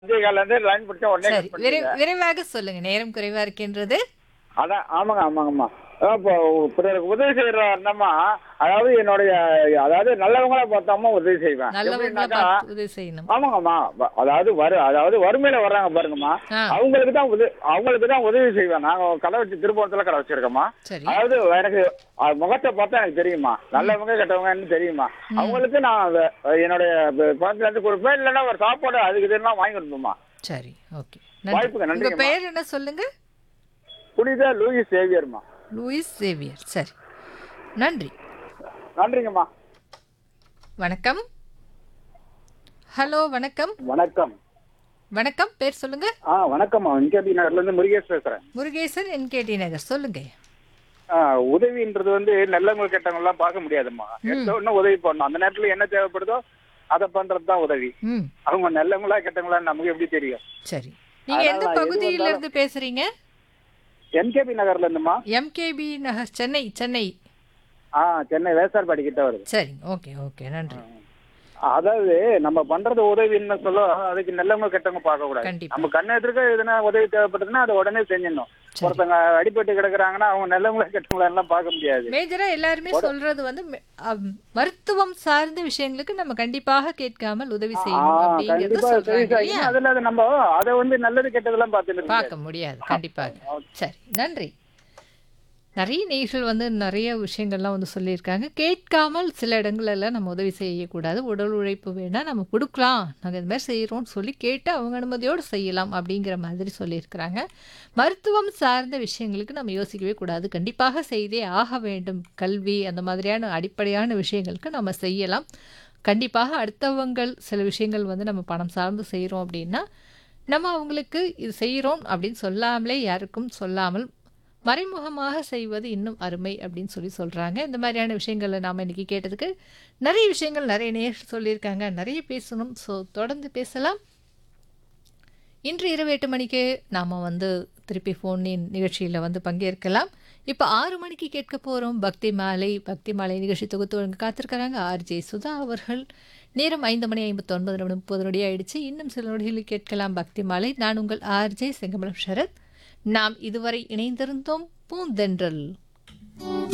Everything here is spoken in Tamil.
அஞ்சே கால்ல இருந்து லைன் பிடிச்சா உடனே சரி cut விரை பண்ணிட்டீங்க. விரைவாக சொல்லுங்க நேரம் குறைவா இருக்கின்றது அதான் ஆமாங்க ஆமாங்கம்மா அதான் இப்போ பிறருக்கு உதவி செய்யற அண்ணம்மா அதாவது என்னுடைய அதாவது நல்லவங்களா பார்த்தாம உதவி செய்வேன் நல்லவங்களை எப்படின்னாக்கா பார்த்து உதவி செய்யணும் ஆமாங்கம்மா வ- அதாவது வரு அதாவது வறுமையில வர்றாங்க பாருங்கம்மா ஆ அவங்களுக்கு தான் உதவி அவங்களுக்கு தான் உதவி செய்வேன் நாங்க கடை வச்சு திருப்பூரத்துல கடை வச்சிருக்கோம்மா சரி அதாவது எனக்கு அஹ், முகத்தை பார்த்தா எனக்கு தெரியுமா நல்லவங்க கெட்டவங்கன்னு தெரியுமா அவங்களுக்கு நான் அத- என்னுடைய ப- பணத்துல இருந்து கொடுப்பேன் இல்லைன்னா ஒரு சாப்பாடு அதுக்கு இதெல்லாம் வாங்கி கொடுப்போம்மா சரி ஓகே வாய்ப்புக்கு நன்றி உங்க நன்றிங்கம்மா. பெயர் என்ன சொல்லுங்க புனித லூயிஸ் சேவியர்மா லூயிஸ் சேவியர் சரி நன்றி நன்றிங்கம்மா வணக்கம் ஹலோ வணக்கம் வணக்கம் வணக்கம் பேர் சொல்லுங்க ஆ வணக்கம்மா என்கேபி நகர்ல இருந்து முருகேஷ் பேசுறேன் முருகேசன் என்கேடி நகர் சொல்லுங்க ஆ, உதவின்றது வந்து நல்லவங்க கெட்டவங்க எல்லாம் பார்க்க முடியாதும்மா எடுத்த உடனே உதவி பண்ணணும் அந்த நேரத்துல என்ன தேவைப்படுதோ அதை பண்றது தான் உதவி ம் அவங்க நல்லவங்களா கெட்டவங்களா நமக்கு எப்படி தெரியும் சரி நீங்க எந்த அதான் எது பகுதியில வந்தாலும் இருந்து பேசுறீங்க என்கேபி நகர்ல இருந்துமா எம்கேபி நகர் சென்னை சென்னை ஆ சென்னை வேசார்பாடி கிட்ட வருது சரி ஓகே ஓகே நன்றி அதாவது நம்ம பண்றது உதவின்னு சொல்ல அதுக்கு நல்லவங்க கெட்டவங்க பார்க்க கூடாது கண்டிப்பா. நம்ம கண்ணு எதிர்க்க எதுனா உதவி தேவைப்படுதுன்னா அதை உடனே செஞ்சிடணும் சரி. ஒருத்தங்க அடிபட்டு கிடக்குறாங்கன்னா அவங்க நல்லவங்களா கெட்டவங்களா எல்லாம் பார்க்க முடியாது மேஜரா எல்லாருமே சொல்றது வந்து மெ- அம், மருத்துவம் சார்ந்த விஷயங்களுக்கு நம்ம கண்டிப்பாக கேட்காமல் உதவி ஆ, செய்யணும் அப்படிங்கறத கண்டிப்பா சரி சொல்றாங்க சார். இல்லையா அதுல அது நம்ம அதை வந்து நல்லது கெட்டதெல்லாம் பார்த்துட்டு பார்க்க முடியாது கண்டிப்பாக சரி நன்றி நிறைய நேர்கள் வந்து நிறைய விஷயங்கள்லாம் வந்து சொல்லியிருக்காங்க கேட்காமல் சில இடங்கள்லாம் நம்ம உதவி செய்யக்கூடாது உடல் உழைப்பு வேணால் நம்ம கொடுக்கலாம் நாங்கள் இது மாதிரி செய்கிறோம்னு சொல்லி கேட்டு அவங்க அனுமதியோடு செய்யலாம் அப்படிங்கிற மாதிரி சொல்லியிருக்கிறாங்க மருத்துவம் சார்ந்த விஷயங்களுக்கு நம்ம யோசிக்கவே கூடாது கண்டிப்பாக செய்தே ஆக வேண்டும் கல்வி அந்த மாதிரியான அடிப்படையான விஷயங்களுக்கு நம்ம செய்யலாம் கண்டிப்பாக அடுத்தவங்கள் சில விஷயங்கள் வந்து நம்ம பணம் சார்ந்து செய்கிறோம் அப்படின்னா நம்ம அவங்களுக்கு இது செய்கிறோம் அப்படின்னு சொல்லாமலே யாருக்கும் சொல்லாமல் மறைமுகமாக செய்வது இன்னும் அருமை அப்படின்னு சொல்லி சொல்கிறாங்க இந்த மாதிரியான விஷயங்களை நாம் இன்றைக்கி கேட்டதுக்கு நிறைய விஷயங்கள் நிறைய நேர் சொல்லியிருக்காங்க நிறைய பேசணும் ஸோ தொடர்ந்து பேசலாம் இன்று இரவு எட்டு மணிக்கு நாம் வந்து திருப்பி ஃபோனின் நிகழ்ச்சியில் வந்து பங்கேற்கலாம் இப்போ ஆறு மணிக்கு கேட்க போகிறோம் பக்தி மாலை பக்தி மாலை நிகழ்ச்சி தொகுத்து வழங்க காத்திருக்கிறாங்க ஆர்ஜே சுதா அவர்கள் நேரம் ஐந்து மணி ஐம்பத்தொன்பது நிமிடம் முப்பது நொடி ஆயிடுச்சு இன்னும் சில நொடிகளில் கேட்கலாம் பக்தி மாலை நான் உங்கள் ஆர்ஜே செங்கமலம் ஷரத் நாம் இதுவரை இணைந்திருந்தோம் பூந்தென்றல்